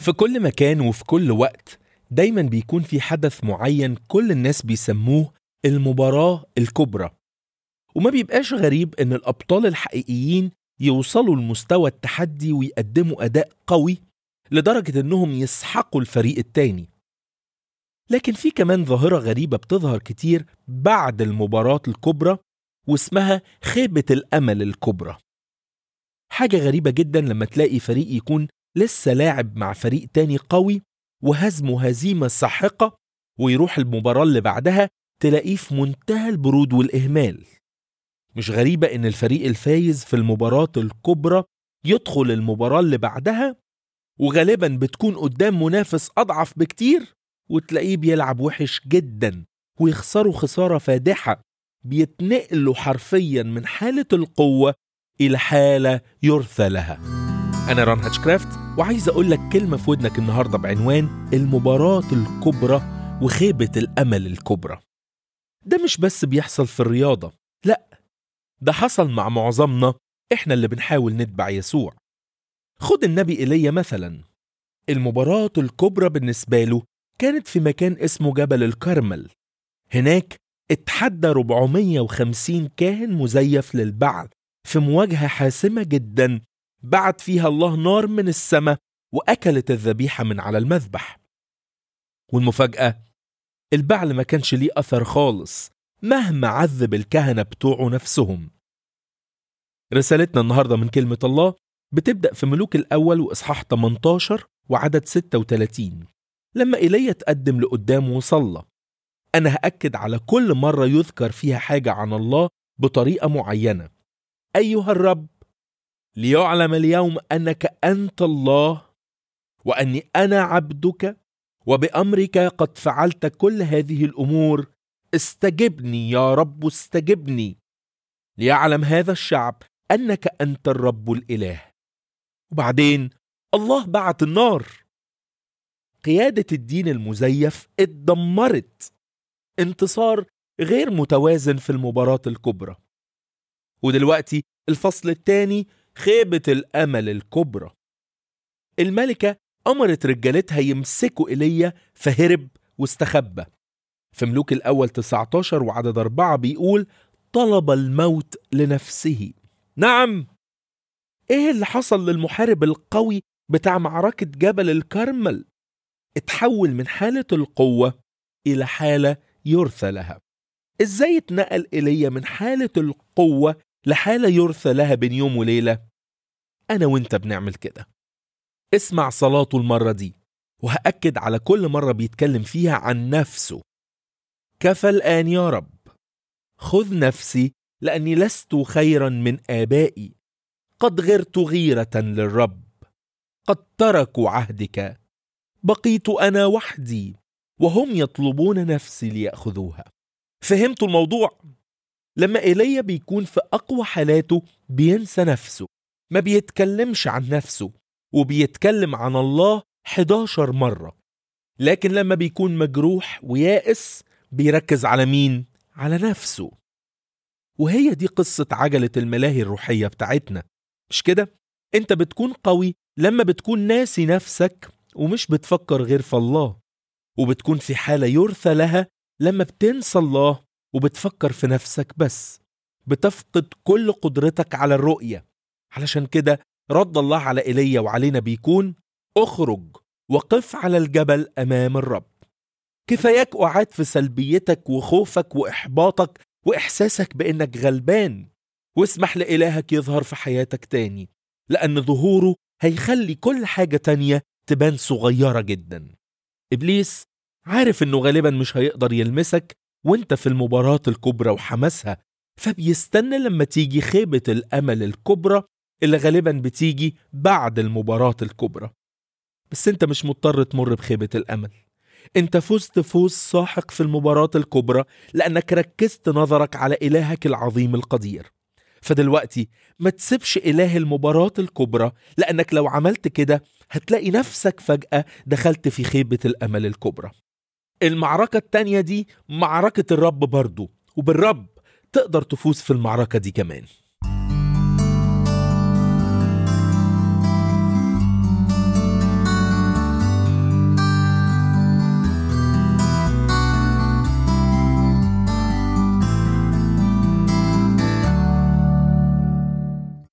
في كل مكان وفي كل وقت دايما بيكون في حدث معين كل الناس بيسموه المباراة الكبرى وما بيبقاش غريب ان الابطال الحقيقيين يوصلوا لمستوى التحدي ويقدموا اداء قوي لدرجة انهم يسحقوا الفريق التاني لكن في كمان ظاهرة غريبة بتظهر كتير بعد المباراة الكبرى واسمها خيبة الأمل الكبرى حاجة غريبة جدا لما تلاقي فريق يكون لسه لاعب مع فريق تاني قوي وهزمه هزيمة ساحقة ويروح المباراة اللي بعدها تلاقيه في منتهى البرود والإهمال مش غريبة إن الفريق الفايز في المباراة الكبرى يدخل المباراة اللي بعدها وغالبا بتكون قدام منافس أضعف بكتير وتلاقيه بيلعب وحش جدا ويخسروا خسارة فادحة بيتنقلوا حرفيا من حالة القوة إلى حالة يرثى لها أنا ران هاتشكرافت وعايز أقول لك كلمة في ودنك النهاردة بعنوان المباراة الكبرى وخيبة الأمل الكبرى ده مش بس بيحصل في الرياضة لأ ده حصل مع معظمنا إحنا اللي بنحاول نتبع يسوع خد النبي إيليا مثلا المباراة الكبرى بالنسبة له كانت في مكان اسمه جبل الكرمل هناك اتحدى 450 كاهن مزيف للبعل في مواجهة حاسمة جدا بعت فيها الله نار من السماء وأكلت الذبيحة من على المذبح والمفاجأة البعل ما كانش ليه أثر خالص مهما عذب الكهنة بتوعه نفسهم رسالتنا النهاردة من كلمة الله بتبدأ في ملوك الأول وإصحاح 18 وعدد 36 لما إيليا تقدم لقدام وصلى أنا هأكد على كل مرة يذكر فيها حاجة عن الله بطريقة معينة أيها الرب ليعلم اليوم أنك أنت الله وأني أنا عبدك وبأمرك قد فعلت كل هذه الأمور استجبني يا رب استجبني ليعلم هذا الشعب أنك أنت الرب الإله وبعدين الله بعت النار قيادة الدين المزيف اتدمرت انتصار غير متوازن في المباراة الكبرى ودلوقتي الفصل الثاني خيبة الأمل الكبرى الملكة أمرت رجالتها يمسكوا إيليا فهرب واستخبى في ملوك الأول 19 وعدد أربعة بيقول طلب الموت لنفسه نعم إيه اللي حصل للمحارب القوي بتاع معركة جبل الكرمل اتحول من حالة القوة إلى حالة يرثى لها إزاي اتنقل إيليا من حالة القوة لحالة يرثى لها بين يوم وليلة أنا وإنت بنعمل كده اسمع صلاته المرة دي وهأكد على كل مرة بيتكلم فيها عن نفسه كفى الآن يا رب خذ نفسي لأني لست خيرا من آبائي قد غرت غيرة للرب قد تركوا عهدك بقيت أنا وحدي وهم يطلبون نفسي ليأخذوها فهمتوا الموضوع؟ لما إيليا بيكون في أقوى حالاته بينسى نفسه ما بيتكلمش عن نفسه وبيتكلم عن الله 11 مرة لكن لما بيكون مجروح ويائس بيركز على مين؟ على نفسه وهي دي قصة عجلة الملاهي الروحية بتاعتنا مش كده؟ انت بتكون قوي لما بتكون ناسي نفسك ومش بتفكر غير في الله وبتكون في حالة يرثى لها لما بتنسى الله وبتفكر في نفسك بس بتفقد كل قدرتك على الرؤية علشان كده رد الله على إيليا وعلينا بيكون اخرج وقف على الجبل أمام الرب كفاياك قعاد في سلبيتك وخوفك وإحباطك وإحساسك بإنك غلبان واسمح لإلهك يظهر في حياتك تاني لأن ظهوره هيخلي كل حاجة تانية تبان صغيرة جدا إبليس عارف إنه غالبا مش هيقدر يلمسك وانت في المباراة الكبرى وحماسها فبيستنى لما تيجي خيبة الأمل الكبرى اللي غالبا بتيجي بعد المباراة الكبرى بس انت مش مضطر تمر بخيبة الأمل انت فزت فوز ساحق في المباراة الكبرى لأنك ركزت نظرك على إلهك العظيم القدير فدلوقتي ما تسيبش إله المباراة الكبرى لأنك لو عملت كده هتلاقي نفسك فجأة دخلت في خيبة الأمل الكبرى المعركة التانية دي معركة الرب برضو وبالرب تقدر تفوز في المعركة دي كمان